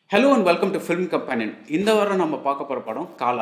hello and welcome to film companion இந்த வாரம் நம்ம பார்க்க போகிற படம் காலா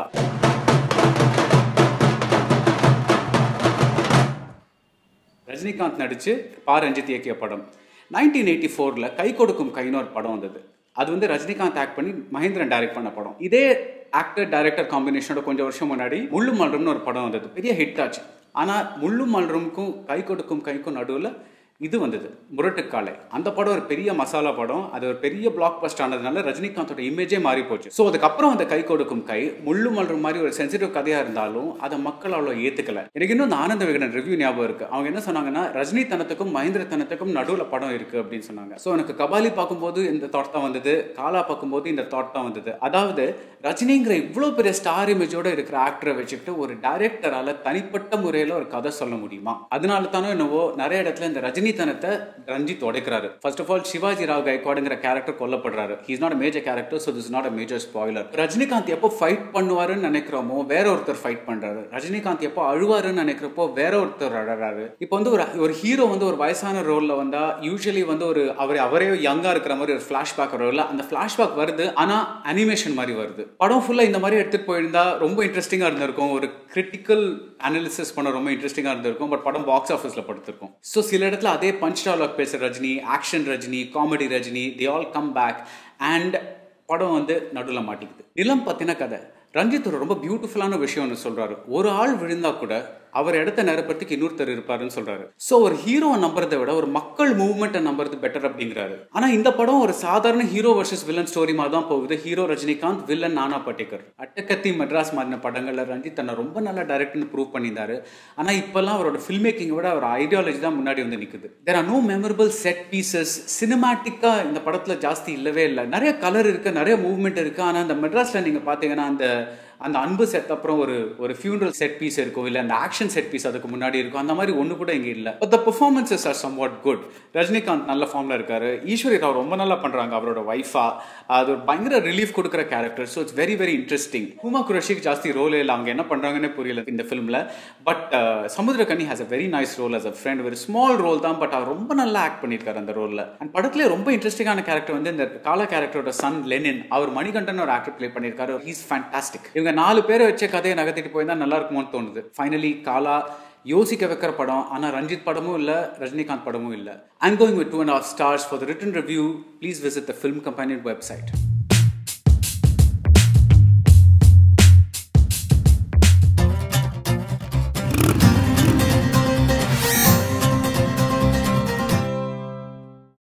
ரஜினிகாந்த் நடித்து பா ரஞ்சித் இயக்கிய படம் நைன்டீன் எயிட்டி ஃபோரில் கை கொடுக்கும் கைன்னு ஒரு படம் வந்தது அது வந்து ரஜினிகாந்த் ஆக்ட் பண்ணி மகேந்திரன் டைரக்ட் பண்ண படம் இதே ஆக்டர் டைரக்டர் காம்பினேஷனோட கொஞ்சம் வருஷம் முன்னாடி முள்ளு மலரும்னு ஒரு படம் வந்தது பெரிய ஹிட் ஆச்சு ஆனால் முள்ளு மலரும்க்கும் கை கொடுக்கும் கைக்கும் நடுவில் இது வந்தது முரட்டுக்காலை அந்த படம் ஒரு பெரிய மசாலா படம் அது ஒரு பெரிய பிளாக் பஸ்ட் ஆனதுனால ரஜினிகாந்தோட இமேஜே மாறி போச்சு ஸோ அதுக்கப்புறம் அந்த கை கொடுக்கும் கை முள்ளு மலரும் மாதிரி ஒரு சென்சிட்டிவ் கதையா இருந்தாலும் அதை மக்கள் அவ்வளோ ஏத்துக்கல எனக்கு இன்னும் இந்த ஆனந்த விகடன் ரிவ்யூ ஞாபகம் இருக்கு அவங்க என்ன சொன்னாங்கன்னா ரஜினி தனத்துக்கும் மகேந்திர தனத்துக்கும் நடுவில் படம் இருக்கு அப்படின்னு சொன்னாங்க ஸோ எனக்கு கபாலி பார்க்கும்போது இந்த தாட் தான் வந்தது காலா பார்க்கும்போது இந்த தாட் தான் வந்தது அதாவது ரஜினிங்கிற இவ்வளோ பெரிய ஸ்டார் இமேஜோட இருக்கிற ஆக்டரை வச்சுக்கிட்டு ஒரு டைரக்டரால தனிப்பட்ட முறையில் ஒரு கதை சொல்ல முடியுமா அதனால தானோ என்னவோ நிறைய இடத்துல இந்த ரஜினி தனத்தை ரஞ்சித் உடைக்கிறாரு first of all Shivaji Rao கைக்வாடுங்கிற கேரக்டர் கொல்லப்படுறாரு he's not major character so this not a major spoiler Rajinikanth எப்போ ஃபைட் பண்ணுவாருன்னு நினைக்கிறோமோ வேற ஒருத்தர் ஃபைட் பண்றாரு ரஜினிகாந்த் எப்போ அழுவாருன்னு நினைக்கிறப்போ வேற ஒருத்தர் அழறாரு இப்போ வந்து ஒரு ஒரு ஹீரோ வந்து ஒரு வயசான ரோல்ல வந்தா யூஸ்வலி வந்து ஒரு அவர் அவரே யங்கா இருக்கிற மாதிரி ஒரு ஃபிளாஷ்பேக் ரோல்ல அந்த ஃபிளாஷ்பேக் வருது ஆனா அனிமேஷன் மாதிரி வருது படம் ஃபுல்லா இந்த மாதிரி எடுத்துட்டு போயிருந்தா ரொம்ப இன்ட்ரெஸ்டிங்கா இருந்திருக்கும் ஒரு கிரிட்டிக்கல் அனாலிசிஸ் பண்ண ரொம்ப இன்ட்ரெஸ்டிங்கா இருந்திருக்கும் பட் படம் பாக்ஸ் ஆஃபீஸ்ல படுத்திருக்கும் ஸோ சில இடத்துல அதே பஞ்ச் டாலாக் பேசுற Rajini action Rajini comedy Rajini the all come back and படம் வந்து நடுவில் மாட்டிக்குது நிலம் பத்தின கதை ரஞ்சித் ஒரு ரொம்ப பியூட்டிஃபுல்லான விஷயம் ஒன்று சொல்றாரு ஒரு ஆள் விழுந்தா கூட அவர் இடத்த நிரப்புறதுக்கு இன்னொருத்தர் இருப்பாருன்னு சொல்றாரு ஸோ ஒரு ஹீரோவை நம்புறதை விட ஒரு மக்கள் மூவ்மெண்ட்டை நம்புறது பெட்டர் அப்படிங்கிறாரு ஆனா இந்த படம் ஒரு சாதாரண ஹீரோ வர்சஸ் வில்லன் ஸ்டோரி மாதிரி தான் போகுது ஹீரோ ரஜினிகாந்த் வில்லன் நானா பட்டேக்கர் அட்டக்கத்தி மெட்ராஸ் மாதிரின படங்கள்ல ரஞ்சித் தன்னை ரொம்ப நல்லா டைரக்ட்னு ப்ரூவ் பண்ணியிருந்தாரு ஆனா இப்பெல்லாம் அவரோட ஃபில்ம் மேக்கிங் விட அவர் ஐடியாலஜி தான் முன்னாடி வந்து நிக்குது there are no memorable set pieces சினிமாட்டிக்கா இந்த படத்துல ஜாஸ்தி இல்லவே இல்லை நிறைய கலர் இருக்கு நிறைய மூவ்மெண்ட் இருக்கு ஆனா அந்த மெட்ராஸ்ல நீங்க பாத்தீங்கன்னா அந்த அந்த அன்பு செட் அப்புறம் ஒரு ஒரு ஃபியூனரல் செட் பீஸ் இருக்கும் இல்லை அந்த ஆக்ஷன் செட் பீஸ் அதுக்கு முன்னாடி இருக்கும் அந்த மாதிரி ஒன்று கூட இங்கே இல்லை but the performances are somewhat good Rajinikanth நல்ல ஃபார்மில் இருக்காரு ஈஸ்வரி ராவ் ரொம்ப நல்லா பண்ணுறாங்க அவரோட ஒய்ஃபா அது ஒரு பயங்கர ரிலீஃப் கொடுக்குற character so it's very very interesting Huma குரஷிக்கு ஜாஸ்தி ரோல் இல்லை அவங்க என்ன பண்ணுறாங்கன்னே புரியல இந்த ஃபிலிமில் but Samuthirakani has a very nice role as a friend very small role தான் பட் அவர் ரொம்ப நல்லா ஆக்ட் பண்ணியிருக்காரு அந்த ரோலில் அண்ட் படத்துலேயே ரொம்ப இன்ட்ரெஸ்டிங்கான கேரக்டர் வந்து இந்த காலா கேரக்டரோட சன் லெனின் அவர் மணிகண்டன் ஒரு ஆக்டர் ப்ளே பண்ணியிருக்காரு ஹீஸ் ஃபேண்டாஸ்டிக் இவங்க நாலு பேரை வச்ச கதையை நகர்த்திட்டு போயிருந்தா நல்லா இருக்குமோன்னு தோணுது ஃபைனலி காலா யோசிக்க வைக்கிற படம் ஆனால் ரஞ்சித் படமும் இல்லை ரஜினிகாந்த் படமும் இல்லை I'm going with two and half stars for the written review please visit the film company website